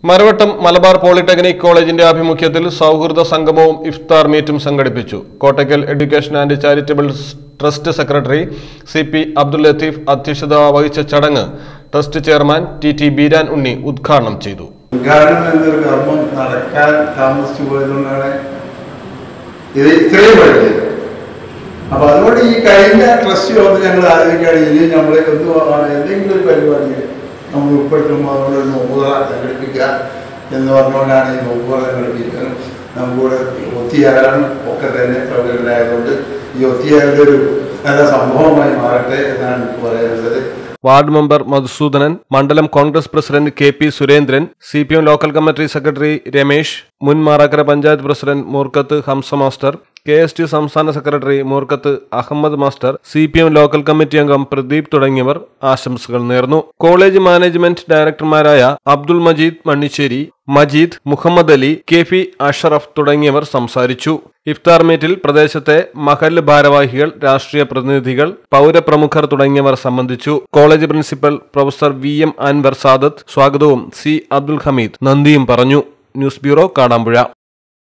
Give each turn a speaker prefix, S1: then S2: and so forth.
S1: Maravattam Malabar polytechnic കോളേജിന്റെ ആഭിമുഖ്യത്തിൽ സൗഹൃദ സംഗമവും ഇഫ്താർ മീറ്റും സംഘടിപ്പിച്ചു Kottakkal education and charitable trust secretary C P Abdul Latheef അധ്യക്ഷത വഹിച്ച ചടങ്ങ് trust chairman T T Beeran Unni ഉദ്ഘാടനം ചെയ്തു
S2: ഉദ്ഘാടനം എന്നൊരു കർമ്മം നടക്കാൻ താമസിച്ചു പോയതുകൊണ്ടാണ് ഇത് ഇത്രയും വൈകിയത് അപ്പൊ അതുകൊണ്ട് ഈ കഴിഞ്ഞ ട്രസ്റ്റ് യോഗത്തിൽ ഞങ്ങൾ ആലോചിക്കുകയാണ് ഇനി നമ്മളെ എന്തുവാണ് എന്തെങ്കിലും ഒരു പരിപാടി നമ്മൾ ഉൾപ്പെടുത്തുമ്പോൾ അതുകൊണ്ട് ഒരു നോമ്പുറ സംഘടിപ്പിക്കുക എന്ന് പറഞ്ഞുകൊണ്ടാണ് ഈ നോമ്പുറ സംഘടിപ്പിക്കാനും നമുക്കിവിടെ ഒത്തിയാറാനും ഒക്കെ തന്നെ സൗകര്യമുണ്ടായതുകൊണ്ട് ഈ ഒത്തിയാറിൻ്റെ ഒരു നല്ല സംഭവമായി മാറട്ടെ എന്നാണ് എനിക്ക് പറയാനുള്ളത്
S1: വാർഡ് മെമ്പർ മധുസൂദനൻ മണ്ഡലം Congress president K P Surendran C P M local committee secretary Ramesh മുൻ Marakkara panchayat president Moorkath Hamza master K S T സംസ്ഥാന സെക്രട്ടറി Moorkath Ahammed master C P M local committee അംഗം പ്രദീപ് തുടങ്ങിയവർ ആശംസകൾ നേർന്നു കോളേജ് മാനേജ്മെന്റ് ഡയറക്ടർമാരായ അബ്ദുൾ മജീദ് മണ്ണിശ്ശേരി മജീദ് മുഹമ്മദ് അലി കെ പി അഷറഫ് തുടങ്ങിയവർ സംസാരിച്ചു ഇഫ്താർ മീറ്റിൽ പ്രദേശത്തെ മഹല്ല് ഭാരവാഹികൾ രാഷ്ട്രീയ പ്രതിനിധികൾ പൗരപ്രമുഖർ തുടങ്ങിയവർ സംബന്ധിച്ചു college principal professor V M Anvar Sadath സ്വാഗതവും സി അബ്ദുൽ ഹമീദ് നന്ദിയും പറഞ്ഞു ന്യൂസ് ബ്യൂറോ കാടാമ്പുഴ